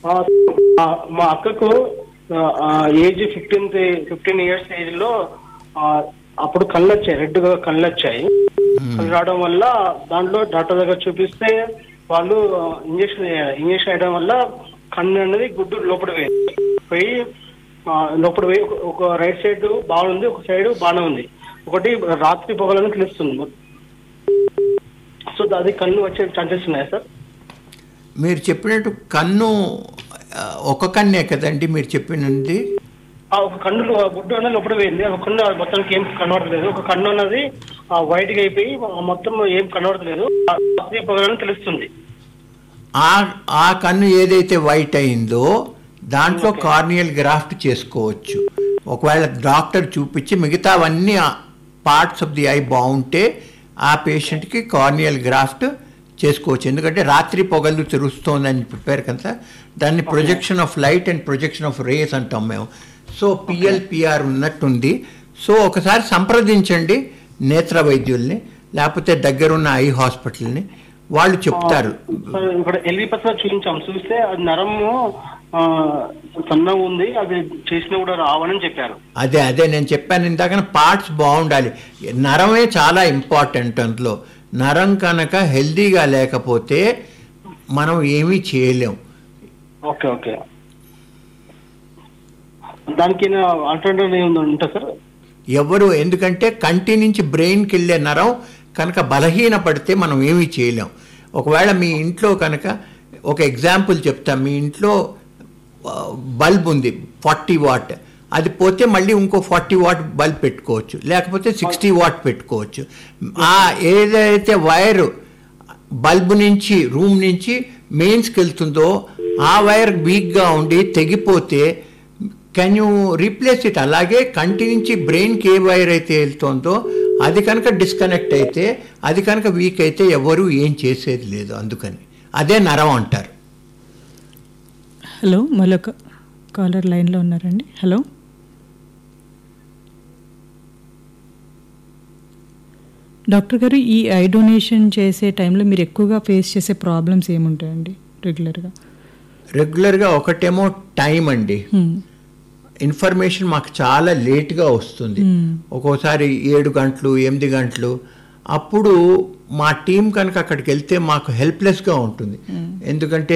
ఆ, ఆ, మా అక్కకు age fifteen fifteen years age లో ఆ, అప్పుడు కళ్ళు వచ్చాయి రెడ్ గా కళ్ళు వచ్చాయి కళ్ళు రావడం వల్ల దాంట్లో డాక్టర్ దగ్గర చూపిస్తే వాళ్ళు ఇంజక్షన్ ఇంజక్షన్ వేయడం వల్ల కన్ను అనేది గుడ్డు లోపల పోయింది పోయి ఆ, లోపల పోయి ఒక- ఒక రైట్ సైడ్ బాగుంది ఒక సైడ్ బాగానే ఉంది ఒకటి రాత్రి పొగలని తెలుస్తుంది సో అది కన్ను వచ్చే ఛాన్సెస్ ఉన్నాయా సార్ మీరు చెప్పినట్టు కన్ను ఆ, ఒక కన్నే కదండి మీరు చెప్పినది ఆ ఒక కన్ను గుడ్డు అనేది లోపల పోయింది ఒక కన్ను మొత్తానికి ఏం కనబడతలేదు ఒక కన్ను అన్నది వైట్ గా అయిపోయి ఆ మొత్తం ఏం కనబడతలేదు ఆ రాత్రి పొగలని తెలుస్తుంది ఆ ఆ కన్ను ఏదైతే వైట్ అయిందో దాంట్లో కార్నియల్ గ్రాఫ్ట్ చేసుకోవచ్చు ఒకవేళ డాక్టర్ చూపించి మిగతావన్నీ పార్ట్స్ ఆఫ్ ది ఐ బాగుంటే ఆ పేషెంట్కి కార్నియల్ గ్రాఫ్ట్ చేసుకోవచ్చు ఎందుకంటే రాత్రి పొగలు తెరుస్తోందని చెప్పారు కదా దాన్ని projection of light and projection of rays అంటాం మేము సో పిఎల్పిఆర్ ఉన్నట్టుంది సో ఒకసారి సంప్రదించండి నేత్ర వైద్యుల్ని లేకపోతే దగ్గరున్న ఐ హాస్పిటల్ని వాళ్ళు చెప్తారు సార్ ఇక్కడ ఎల్వి పత్ర చూపించాం చూస్తే అది నరము ఆ, సన్నగా ఉంది అది చేసినా కూడా రావని చెప్పారు అదే అదే నేను చెప్పాను ఇందాక పార్ట్స్ బాగుండాలి నరమే చాలా ఇంపార్టెంట్ అందులో నరం కనుక హెల్దీగా లేకపోతే మనం ఏమీ చేయలేం ఓకే ఓకే దానికి ఆల్టర్నేటివ్ ఏముంది ఉంటా సార్ ఎవరు ఎందుకంటే కంటి నుంచి బ్రెయిన్కి వెళ్ళే నరం కనుక బలహీన పడితే మనం ఏమీ చేయలేం ఒకవేళ మీ ఇంట్లో కనుక ఒక ఎగ్జాంపుల్ చెప్తా మీ ఇంట్లో బల్బ్ ఉంది ఫార్టీ వాట్ అది పోతే మళ్ళీ ఇంకో ఫార్టీ వాట్ బల్బ్ పెట్టుకోవచ్చు లేకపోతే సిక్స్టీ వాట్ పెట్టుకోవచ్చు ఆ ఏదైతే వైర్ బల్బ్ నుంచి రూమ్ నుంచి మెయిన్స్కి వెళ్తుందో ఆ వైర్ వీక్గా ఉండి తెగిపోతే కెన్ యూ రీప్లేస్ ఇట్ అలాగే కంటి నుంచి బ్రెయిన్కి ఏ వైర్ అయితే వెళ్తుందో అది కనుక డిస్కనెక్ట్ అయితే అది కనుక వీక్ అయితే ఎవరు ఏం చేసేది లేదు అందుకని అదే నరం అంటారు హలో మరొక కాలర్ లైన్లో ఉన్నారండి హలో డాక్టర్ గారు ఈ ఐ డొనేషన్ చేసే టైంలో మీరు ఎక్కువగా ఫేస్ చేసే ప్రాబ్లమ్స్ ఏముంటాయండి రెగ్యులర్గా రెగ్యులర్గా ఒకటేమో టైం అండి హ్మ్. ఇన్ఫర్మేషన్ మాకు చాలా లేట్గా వస్తుంది మ్మ్. ఒక్కోసారి ఏడు గంటలు ఎనిమిది గంటలు అప్పుడు మా టీం కనుక అక్కడికి వెళ్తే మాకు హెల్ప్లెస్గా ఉంటుంది ఎందుకంటే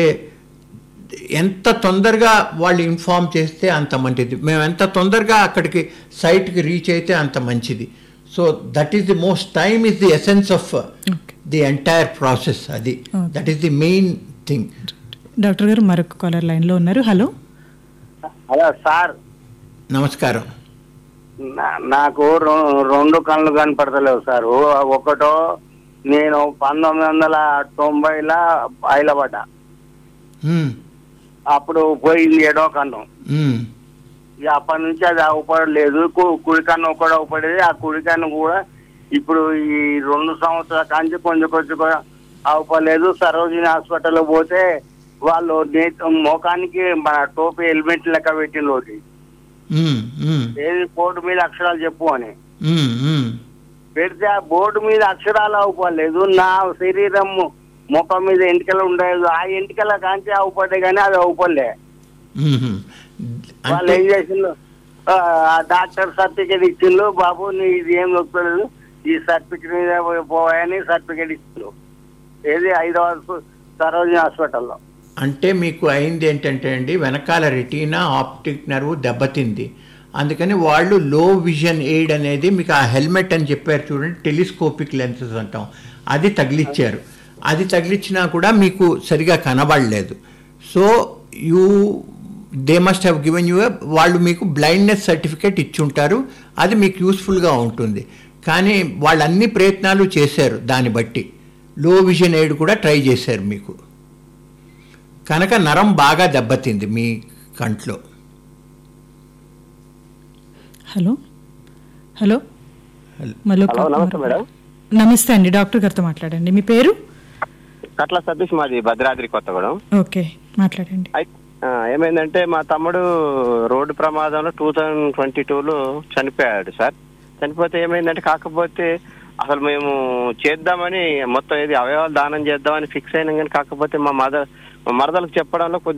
ఎంత తొందరగా వాళ్ళు ఇన్ఫామ్ చేస్తే అంత మంచిది మేము ఎంత తొందరగా అక్కడికి సైట్కి రీచ్ అయితే అంత మంచిది so that is the most time is the essence of okay the entire process అది Okay. That is the main thing doctor garu మరొక కాలర్ లైన్లో ఉన్నారు హలో హలో సార్ నమస్కారం నా- నాకు రెం- రెండు కళ్ళు కనపడతలేవు సార్ ఓ- ఒకటో నేను పంతొమ్మిది వందల తొంభైలో బయలుపడ్డా మ్మ్. అప్పుడు పోయింది ఏడో కన్ను మ్మ్. ఇక అప్పటి నుంచి అది అవపడలేదు కు- కుడి కన్ను ఒకటి అవపడేది ఆ కుడి కన్ను కూడా ఇప్పుడు ఈ రెండు సంవత్సరాల కాంచి కొంచెం కొంచెం అవపడలేదు సరోజిని హాస్పిటల్ పోతే వాళ్ళు నే- ముఖానికి మన టోపీ హెల్మెట్ లెక్క పెట్టిన ఒకటి మ్మ్. మ్మ్. ఏది బోర్డు మీద అక్షరాలు చెప్పు అని మ్మ్. మ్మ్. పెడితే ఆ బోర్డు మీద అక్షరాలు అవుపడలేదు నా శరీరం ముఖం మీద ఎంటికలు ఉండలేదు ఆ ఎంటికల కాంచి అవుపడ్డాయి కానీ అది అవుపడలే మ్మ్. వాళ్ళు అంటే ఏం చేసిండ్రు ఆ, ఆ డాక్టర్ సర్టిఫికేట్ ఇచ్చిండ్రు బాబు నీ ఇది ఏం నొప్పలేదు ఈ సర్టిఫికేట్ మీద పోయాని సర్టిఫికేట్ ఇచ్చిండ్రు ఏది హైదరాబాద్ సరోజిని హాస్పిటల్లో అంటే మీకు అయింది ఏంటంటే అండి వెనకాల రెటీనా ఆప్టిక్ నర్వ్ దెబ్బతింది అందుకని వాళ్ళు లో విజన్ ఎయిడ్ అనేది మీకు ఆ హెల్మెట్ అని చెప్పారు చూడండి టెలిస్కోపిక్ లెన్సెస్ అంటాం అది తగిలిచ్చారు అది తగిలిచ్చినా కూడా మీకు సరిగా కనబడలేదు so you they must have given you వాళ్ళు మీకు బ్లైండ్నెస్ సర్టిఫికేట్ ఇచ్చుంటారు అది మీకు యూస్ఫుల్గా ఉంటుంది కానీ వాళ్ళు అన్ని ప్రయత్నాలు చేశారు దాన్ని బట్టి లో విజన్ ఎయిడ్ కూడా ట్రై చేశారు మీకు కనుక నరం బాగా దెబ్బతింది మీ కంట్లో హలో హలో మరొక హలో, నమస్తే మేడం. నమస్తే అండి డాక్టర్ గారితో మాట్లాడండి మీ పేరు కట్ల సతీష్ మాది భద్రాద్రి కొత్తగూడెం ఓకే మాట్లాడండి అయి- ఆ, ఏమైందంటే మా తమ్ముడు రోడ్డు ప్రమాదంలో టూ థౌజండ్ ట్వంటీ టూలో చనిపోయాడు సార్ చనిపోతే ఏమైందంటే కాకపోతే అసలు మేము చేద్దామని మొత్తం ఇది అవయవాలు దానం చేద్దామని ఫిక్స్ అయినాం కానీ కాకపోతే మా మదర్ మా మరదలకు చెప్పడంలో కొద్ది